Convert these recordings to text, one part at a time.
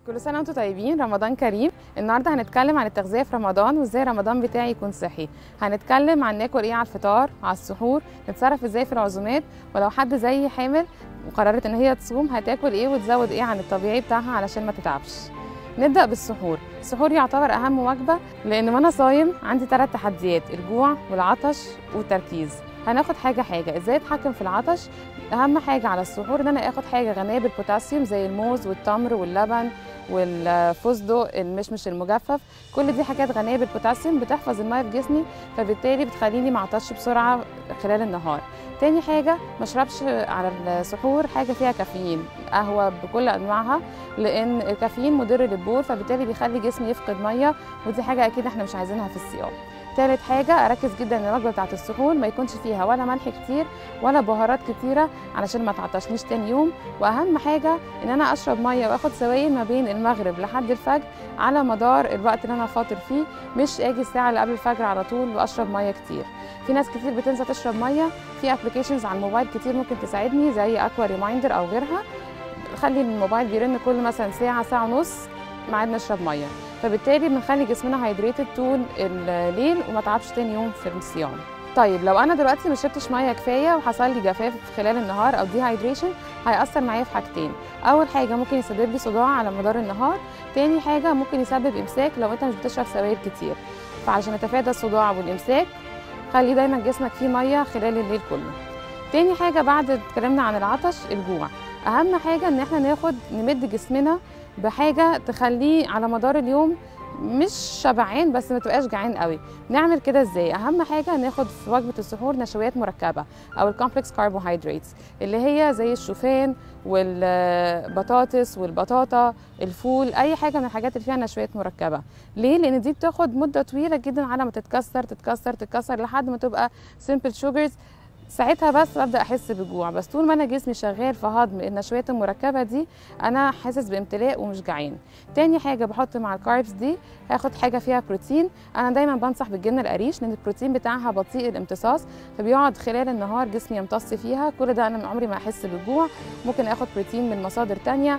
كل سنة وانتم طيبين رمضان كريم النهارده هنتكلم عن التغذية في رمضان وازاي رمضان بتاعي يكون صحي هنتكلم عن ناكل ايه على الفطار على السحور نتصرف ازاي في العزومات ولو حد زي حامل وقررت ان هي تصوم هتاكل ايه وتزود ايه عن الطبيعي بتاعها علشان ما تتعبش نبدأ بالسحور السحور يعتبر أهم وجبة لأن وأنا صايم عندي ثلاث تحديات الجوع والعطش والتركيز هناخد حاجة حاجة ازاي اتحكم في العطش أهم حاجة على السحور إن أنا آخد حاجة غنية بالبوتاسيوم زي الموز والتمر واللبن والفستق المشمش المجفف كل دي حاجات غنيه بالبوتاسيوم بتحفظ الميه في جسمي فبالتالي بتخليني ما اعطش بسرعه خلال النهار تاني حاجه ما اشربش على السحور حاجه فيها كافيين قهوه بكل انواعها لان الكافيين مضر للبول فبالتالي بيخلي جسمي يفقد ميه ودي حاجه اكيد احنا مش عايزينها في الصيام تالت حاجة أركز جدا إن الوجبة بتاعت السحور ما يكونش فيها ولا ملح كتير ولا بهارات كتيرة علشان ما تعطشنيش تاني يوم وأهم حاجة إن أنا أشرب مية وآخد سوائل ما بين المغرب لحد الفجر على مدار الوقت اللي أنا فاطر فيه مش أجي الساعة اللي قبل الفجر على طول وأشرب مية كتير في ناس كتير بتنسى تشرب مية في أبلكيشنز على الموبايل كتير ممكن تساعدني زي أكوا ريمايندر أو غيرها خلي الموبايل بيرن كل مثلا ساعة ساعة ونص ميعاد نشرب مية فبالتالي بنخلي جسمنا هايدريتد طول الليل وما تعبش تاني يوم في الصيام طيب لو انا دلوقتي ما شربتش ميه كفايه وحصل لي جفاف خلال النهار او ديهايدريشن هياثر معايا في حاجتين اول حاجه ممكن يسبب لي صداع على مدار النهار تاني حاجه ممكن يسبب امساك لو انت مش بتشرب سوائل كتير فعشان نتفادى الصداع والامساك خلي دايما جسمك فيه ميه خلال الليل كله تاني حاجه بعد اتكلمنا عن العطش الجوع اهم حاجه ان احنا ناخد نمد جسمنا بحاجه تخليه على مدار اليوم مش شبعان بس ما تبقاش جعان قوي نعمل كده ازاي اهم حاجه ناخد في وجبه السحور نشويات مركبه او الكومبلكس كاربوهيدراتس اللي هي زي الشوفان والبطاطس والبطاطا الفول اي حاجه من الحاجات اللي فيها نشويات مركبه ليه لان دي بتاخد مده طويله جدا على ما تتكسر تتكسر تتكسر لحد ما تبقى سيمبل شوجرز ساعتها بس ببدا احس بالجوع بس طول ما انا جسمي شغال في هضم النشويات المركبه دي انا حاسس بامتلاء ومش جعان تاني حاجه بحط مع الكاربس دي هاخد حاجه فيها بروتين انا دايما بنصح بالجبنه القريش لان البروتين بتاعها بطيء الامتصاص فبيقعد خلال النهار جسمي يمتص فيها كل ده انا عمري ما احس بالجوع ممكن اخد بروتين من مصادر تانية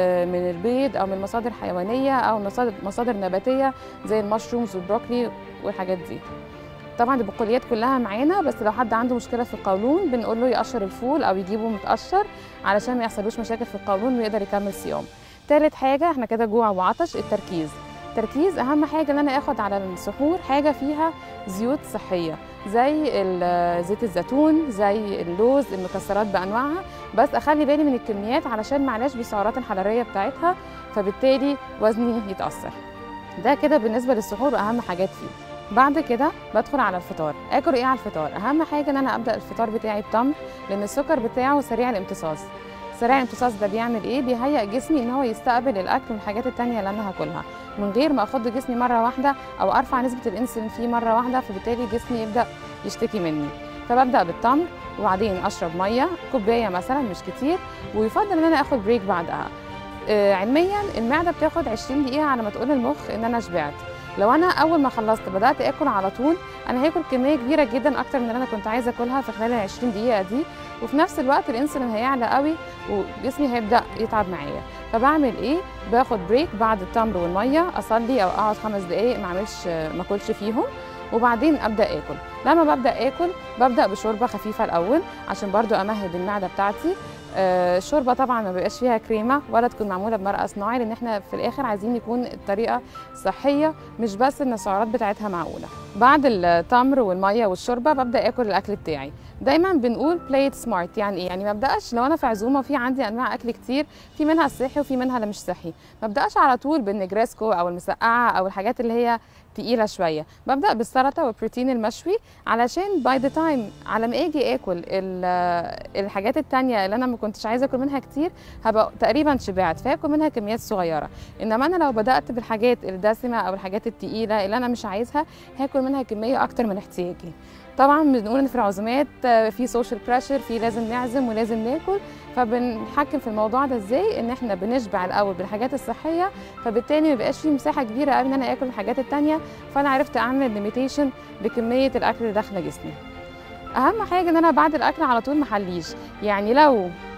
من البيض او من مصادر حيوانيه او مصادر مصادر نباتيه زي المشرومز والبروكلي والحاجات دي طبعا البقوليات كلها معانا بس لو حد عنده مشكله في القولون بنقول له يقشر الفول او يجيبه متقشر علشان ما يحصلوش مشاكل في القولون ويقدر يكمل صيام تالت حاجه احنا كده جوع وعطش التركيز التركيز اهم حاجه ان انا اخد على السحور حاجه فيها زيوت صحيه زي زيت الزيتون زي اللوز المكسرات بانواعها بس اخلي بالي من الكميات علشان معلاش بالسعرات الحراريه بتاعتها فبالتالي وزني يتاثر ده كده بالنسبه للسحور واهم حاجات فيه بعد كده بدخل على الفطار اكل ايه على الفطار اهم حاجه ان انا ابدا الفطار بتاعي بتمر لان السكر بتاعه سريع الامتصاص سريع الامتصاص ده بيعمل ايه بيهيئ جسمي ان هو يستقبل الاكل والحاجات التانية اللي انا هاكلها من غير ما اخد جسمي مره واحده او ارفع نسبه الانسولين فيه مره واحده فبالتالي جسمي يبدا يشتكي مني فببدا بالتمر وبعدين اشرب ميه كوبايه مثلا مش كتير ويفضل ان انا اخد بريك بعدها آه علميا المعده بتاخد 20 دقيقه على ما تقول المخ ان انا شبعت لو انا اول ما خلصت بدات اكل على طول انا هاكل كميه كبيره جدا اكتر من اللي انا كنت عايزه اكلها في خلال ال 20 دقيقه دي وفي نفس الوقت الانسولين هيعلى قوي وجسمي هيبدا يتعب معايا فبعمل ايه باخد بريك بعد التمر والميه اصلي او اقعد خمس دقائق ما اعملش ما اكلش فيهم وبعدين ابدا اكل لما ببدا اكل ببدا بشوربه خفيفه الاول عشان برضو امهد المعده بتاعتي الشوربه طبعا ما بيبقاش فيها كريمه ولا تكون معموله بمرقه صناعي لان احنا في الاخر عايزين يكون الطريقه صحيه مش بس ان السعرات بتاعتها معقوله بعد التمر والميه والشوربه ببدا اكل الاكل بتاعي دايما بنقول بلايت سمارت يعني ايه يعني ما ابداش لو انا في عزومه وفي عندي انواع اكل كتير في منها الصحي وفي منها اللي مش صحي ما ابداش على طول بالنجريسكو او المسقعه او الحاجات اللي هي تقيله شويه ببدا بالسلطه والبروتين المشوي علشان باي ذا تايم على ما اجي اكل الحاجات التانية اللي انا ما كنتش عايزه اكل منها كتير هبقى تقريبا شبعت فاكل منها كميات صغيره انما انا لو بدات بالحاجات الدسمه او الحاجات التقيله اللي انا مش عايزها هاكل منها كميه اكتر من احتياجي طبعا بنقول ان في العزومات في سوشيال بريشر في لازم نعزم ولازم ناكل فبنحكم في الموضوع ده ازاي ان احنا بنشبع الاول بالحاجات الصحيه فبالتالي ما بيبقاش في مساحه كبيره قوي ان انا اكل الحاجات التانية فانا عرفت اعمل ليميتيشن لكميه الاكل اللي داخله جسمي اهم حاجه ان انا بعد الاكل على طول محليش يعني لو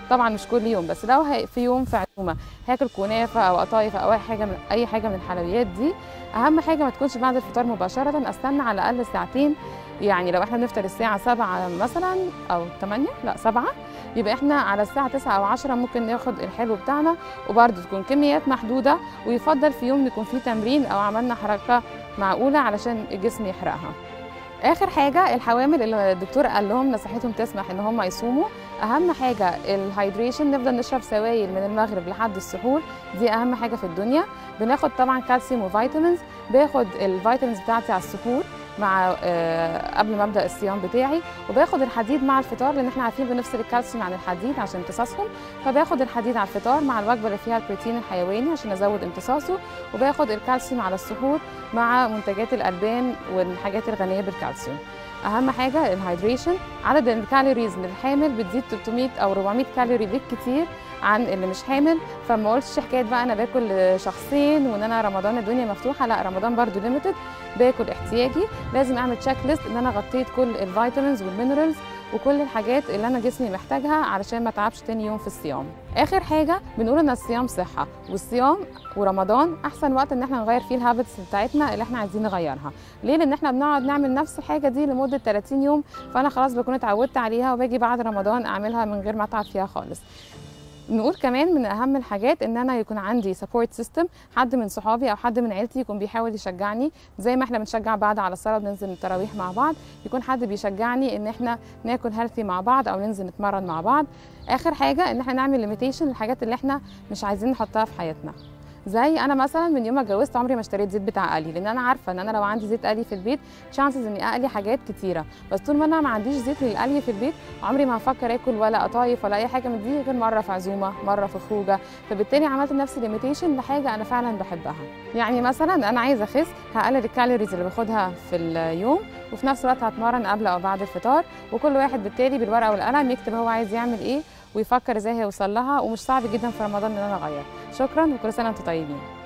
طبعا مش كل يوم بس لو هي- في يوم في عزومه هاكل كنافه او قطايف او اي حاجه من اي حاجه من الحلويات دي اهم حاجه ما تكونش بعد الفطار مباشره استنى على الاقل ساعتين يعني لو احنا بنفطر الساعه 7 مثلا او 8 لا 7 يبقى احنا على الساعه 9 او 10 ممكن ناخد الحلو بتاعنا وبرده تكون كميات محدوده ويفضل في يوم يكون فيه تمرين او عملنا حركه معقوله علشان الجسم يحرقها اخر حاجه الحوامل اللي الدكتور قال لهم نصيحتهم تسمح ان هم يصوموا اهم حاجه الهايدريشن نفضل نشرب سوائل من المغرب لحد السحور دي اهم حاجه في الدنيا بناخد طبعا كالسيوم وفيتامينز باخد الفيتامينز بتاعتي على السحور مع آه، قبل ما ابدا الصيام بتاعي وباخد الحديد مع الفطار لان احنا عارفين بنفصل الكالسيوم عن الحديد عشان امتصاصهم فباخد الحديد على الفطار مع الوجبه اللي فيها البروتين الحيواني عشان ازود امتصاصه وباخد الكالسيوم على السحور مع منتجات الالبان والحاجات الغنيه بالكالسيوم اهم حاجه الهايدريشن عدد الكالوريز للحامل بتزيد 300 او 400 كالوري بالكتير عن اللي مش حامل فما قلتش حكايه بقى انا باكل شخصين وان انا رمضان الدنيا مفتوحه لا رمضان برضو ليميتد باكل احتياجي لازم اعمل تشيك ليست ان انا غطيت كل الفيتامينز والمينرالز وكل الحاجات اللي انا جسمي محتاجها علشان ما اتعبش تاني يوم في الصيام اخر حاجه بنقول ان الصيام صحه والصيام ورمضان احسن وقت ان احنا نغير فيه الهابتس بتاعتنا اللي احنا عايزين نغيرها ليه لان احنا بنقعد نعمل نفس الحاجه دي لمده 30 يوم فانا خلاص بكون اتعودت عليها وباجي بعد رمضان اعملها من غير ما اتعب فيها خالص نقول كمان من اهم الحاجات ان انا يكون عندي سبورت سيستم حد من صحابي او حد من عيلتي يكون بيحاول يشجعني زي ما احنا بنشجع بعض على الصلاه بننزل التراويح مع بعض يكون حد بيشجعني ان احنا ناكل هيلثي مع بعض او ننزل نتمرن مع بعض اخر حاجه ان احنا نعمل ليميتيشن للحاجات اللي احنا مش عايزين نحطها في حياتنا زي انا مثلا من يوم ما اتجوزت عمري ما اشتريت زيت بتاع قلي لان انا عارفه ان انا لو عندي زيت قلي في البيت شانسز اني اقلي حاجات كتيره بس طول ما انا ما عنديش زيت للقلي في البيت عمري ما هفكر اكل ولا قطايف ولا اي حاجه من دي غير مره في عزومه مره في خروجه فبالتالي عملت لنفسي ليميتيشن لحاجه انا فعلا بحبها يعني مثلا انا عايزه اخس هقلل الكالوريز اللي باخدها في اليوم وفي نفس الوقت هتمرن قبل او بعد الفطار وكل واحد بالتالي بالورقه والقلم يكتب هو عايز يعمل ايه ويفكر ازاي هيوصل لها ومش صعب جدا في رمضان ان انا اغير شكرا وكل سنه وانتم طيبين